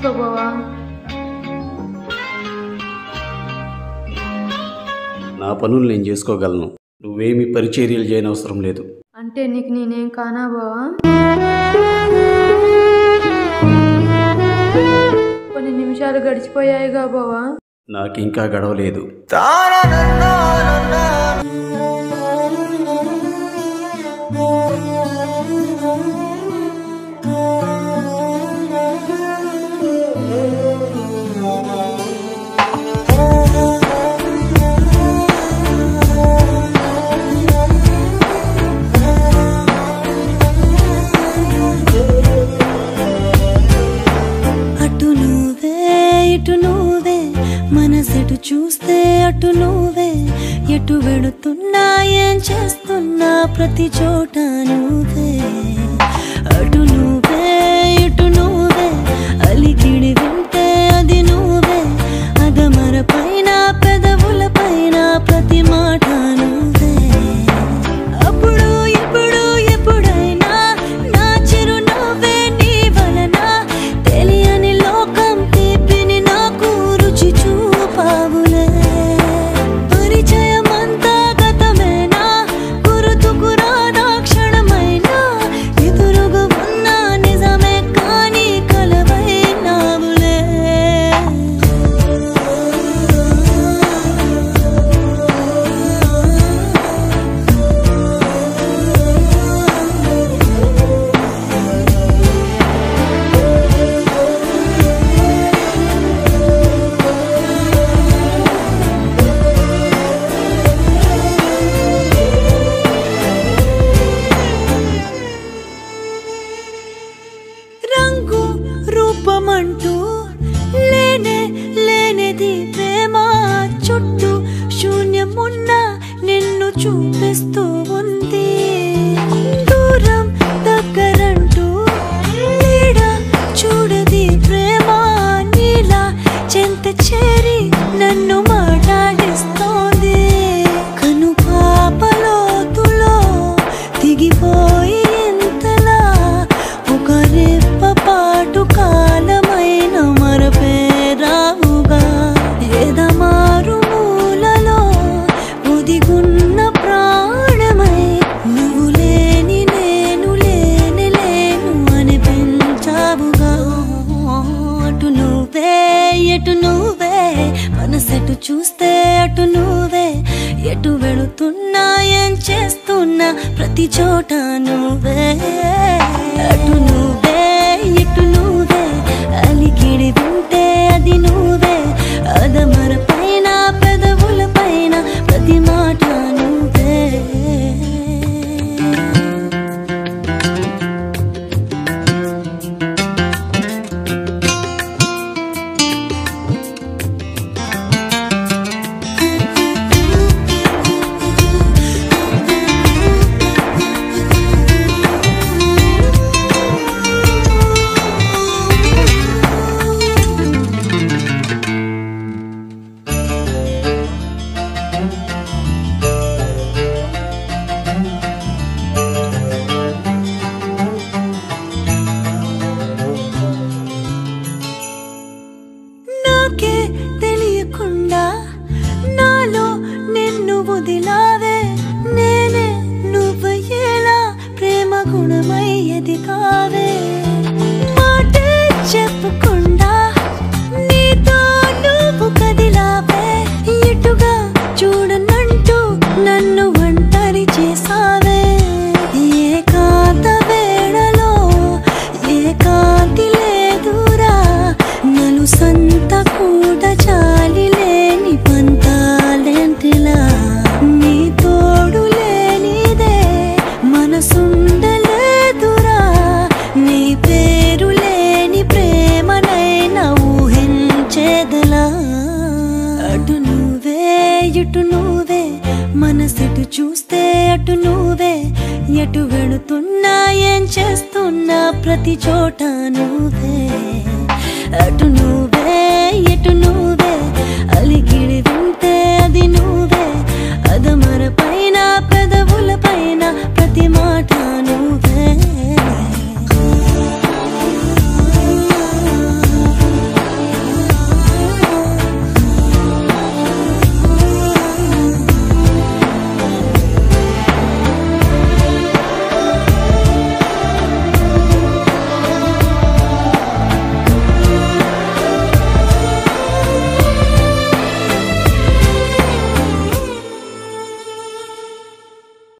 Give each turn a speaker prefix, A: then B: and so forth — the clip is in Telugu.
A: చేసుకో బావా
B: నా పనులు నేను చేసుకోగలను నువ్వేమి పరిచర్యలు చేయనవసరం లేదు
A: అంటే నీకు నేనేం కానా బావా కొన్ని నిమిషాలు గడిచిపోయాయిగా బావా
B: నాకు ఇంకా గడవలేదు
C: అటు నువ్వే ఇటు నువ్వే మనసెటు చూస్తే అటు నువ్వే ఎటు వెళుతున్నా ఏం చేస్తున్నా ప్రతి చోట నువ్వే అటు నువ్వే ఇటు నువ్వే అలికిడి వింటే అది నువ్వే అదమర పైన పెదవుల పైన ప్రతి మాట నువ్వే అప్పుడు ఇప్పుడు ఎప్పుడైనా నా చిరునవ్వే నీ వలన తెలియని లోకం తీపిని నాకు రుచి చూపావులే పరిచయమంతా గతమేనా గుర్తుకు రాదా క్షణమైనా ఎదురుగా ఉన్న నిజమే కానీ కలవైనావులే రంగు రూపమంటూ లేనే లేనిది ప్రేమ చుట్టూ శూన్యమున్న నిన్ను చూపిస్తూ ఉంది దూరం దగ్గరంటూ నీడ చూడది ప్రేమ నీలా చెంత చేరి నన్ను మాట్లాడిస్తోంది కను పాపలోతులో దిగిపోయి ఇంతలా ఒక రెప్ప పాటు కాలమైన మరపేరావుగా ఎదమారు మూలలో ఒదిగున్న ప్రాణమై నువ్వు లేని నేను లేని లేను అనిపించావుగా అటు నువ్వే ఎటు నువ్వే మనసెటు చూస్తే అటు నువ్వే ఎటు వెళుతున్నా ఏం చేస్తున్నా ప్రతి చోట నువ్వే అటు నువ్వే ఎటు నువ్వే అలికిడి వింటే అది నువ్వే అదమర పైన పెదవుల పైన ప్రతి మాట నువ్వే నాకే తెలియకుండా నాలో నిన్ను వదిలావే నేనే నువ్వయ్యేలా ప్రేమ గుణమయ్యది కావే మాటే చెప్పకుండా నీతో నువ్వు కదిలావే ఇటుగా చూడనంటూ నన్ను ఒంటరి చేసావే ఏకాంత వేళలో ఏకాంతి లేదురా నలు సంత కూడా చాలి లేని పంతాలేంటిలా నీ తోడు లేనిదే మనసుండలేదురా నీ పేరు లేని ప్రేమనైనా ఊహించేదలా అటు నువ్వే ఇటు నువ్వే మనసెటు చూస్తే అటు నువ్వే ఎటు వెళుతున్నా ఏం చేస్తున్నా ప్రతి చోట నువ్వే అటు నువ్వే ఎటు నువ్వే అలికిడి వింటే అది నువ్వే అదమర పైన పెదవుల పైన ప్రతి మాట